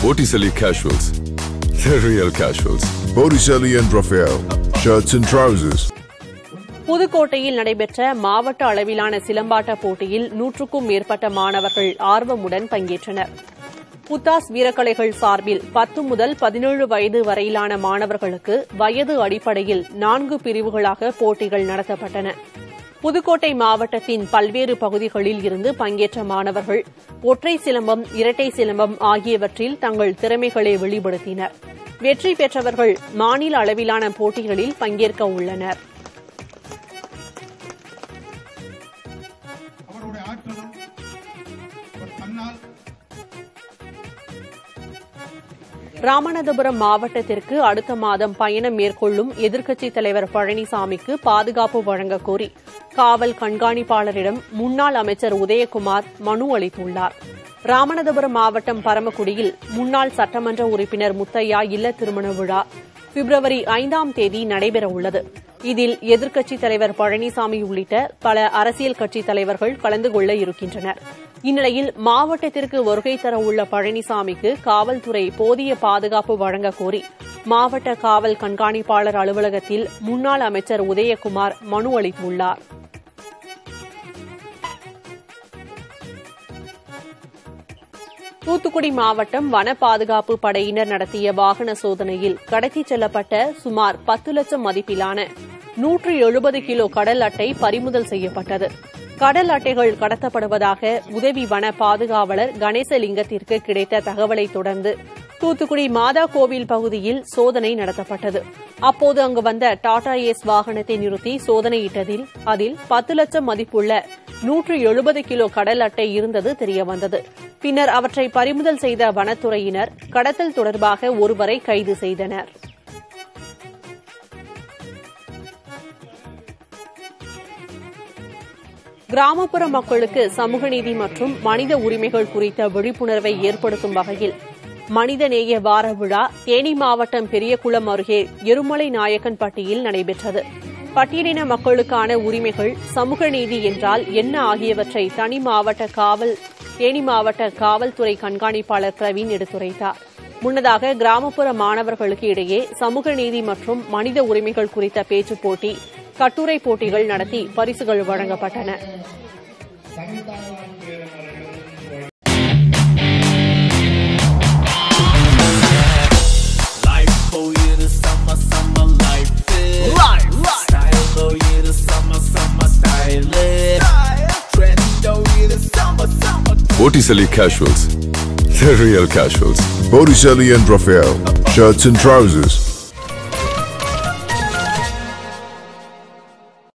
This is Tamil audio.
Botticelli Casuals. The real casuals. Botticelli and Raphael, shirts and trousers. புதுக்கோட்டையில் நடைபெற்ற மாவட்ட அளவிலான சிலம்பாட்ட போட்டியில் நூற்றுக்கும் மேற்பட்ட மாணவர்கள் ஆர்வமுடன் பங்கேற்றனர் புத்தாஸ் வீரக்கலைகள் சார்பில் பத்து முதல் பதினேழு வயது வரையிலான மாணவர்களுக்கு வயது அடிப்படையில் நான்கு பிரிவுகளாக போட்டிகள் நடத்தப்பட்டன புதுக்கோட்டை மாவட்டத்தின் பல்வேறு பகுதிகளில் இருந்து பங்கேற்ற மாணவர்கள் ஒற்றை சிலம்பம் இரட்டை சிலம்பம் ஆகியவற்றில் தங்கள் திறமைகளை வெளிப்படுத்தினர் வெற்றி பெற்றவர்கள் மாநில அளவிலான போட்டிகளில் பங்கேற்க உள்ளனர் அவருடைய ஆற்றலும் அவர் தன்னால் ராமநாதபுரம் மாவட்டத்திற்கு அடுத்த மாதம் பயணம் மேற்கொள்ளும் எதிர்க்கட்சித் தலைவர் பழனிசாமிக்கு பாதுகாப்பு வழங்கக் கோரி காவல் கண்காணிப்பாளரிடம் முன்னாள் அமைச்சர் உதயகுமார் மனு அளித்துள்ளார் ராமநாதபுரம் மாவட்டம் பரமக்குடியில் முன்னாள் சட்டமன்ற உறுப்பினர் முத்தையா இல்ல திருமண விழா பிப்ரவரி ஐந்தாம் தேதி நடைபெறவுள்ளது இதில் எதிர்க்கட்சித் தலைவர் பழனிசாமி உள்ளிட்ட பல அரசியல் கட்சித் தலைவர்கள் கலந்து கொள்ள இருக்கின்றனர் இந்நிலையில் மாவட்டத்திற்கு வருகை தர உள்ள பழனிசாமிக்கு காவல்துறை போதிய பாதுகாப்பு வழங்கக் கோரி மாவட்ட காவல் கண்காணிப்பாளர் அலுவலகத்தில் முன்னாள் அமைச்சர் உதயகுமார் மனு அளித்துள்ளார் தூத்துக்குடி மாவட்டம் வன பாதுகாப்பு படையினர் நடத்திய வாகன சோதனையில் கடத்திச் செல்லப்பட்ட சுமார் பத்து லட்சம் மதிப்பிலான நூற்று எழுபது கிலோ கடல் அட்டை பறிமுதல் செய்யப்பட்டது கடல் அட்டைகள் கடத்தப்படுவதாக உதவி வன பாதுகாவலர் கணேசலிங்கத்திற்கு கிடைத்த தகவலை தொடர்ந்து தூத்துக்குடி மாதா கோவில் பகுதியில் சோதனை நடத்தப்பட்டது அப்போது அங்கு வந்த டாடா ஏஸ் வாகனத்தை நிறுத்தி சோதனையிட்டதில் அதில் பத்து லட்சம் மதிப்புள்ள நூற்று எழுபது கிலோ கடல் அட்டை இருந்தது தெரியவந்தது பின்னர் அவற்றை பறிமுதல் செய்த வனத்துறையினர் கடத்தல் தொடர்பாக ஒருவரை கைது செய்தனர் கிராமப்புற மக்களுக்கு சமூக நீதி மற்றும் மனித உரிமைகள் குறித்த விழிப்புணர்வை ஏற்படுத்தும் வகையில் மனிதநேய வார விழா தேனி மாவட்டம் பெரியகுளம் அருகே எருமலை நாயக்கன்பட்டியில் நடைபெற்றது பட்டியலின மக்களுக்கான உரிமைகள் சமூக நீதி என்றால் என்ன ஆகியவற்றை தனி மாவட்ட காவல் தேனி மாவட்ட காவல்துறை கண்காணிப்பாளர் பிரவீன் எடுத்துரைத்தார் முன்னதாக கிராமப்புற மாணவர்களுக்கு இடையே சமூக நீதி மற்றும் மனித உரிமைகள் குறித்த பேச்சுப் போட்டி கட்டுரை போட்டிகள் நடத்தி பரிசுகள் வழங்கப்பட்டன Life for you the summer, summer life is. Life, life. Style for you the summer, summer style is. Trend for you the summer, summer. Botticelli Casuals. The real casuals. Botticelli and Raphael, shirts and trousers.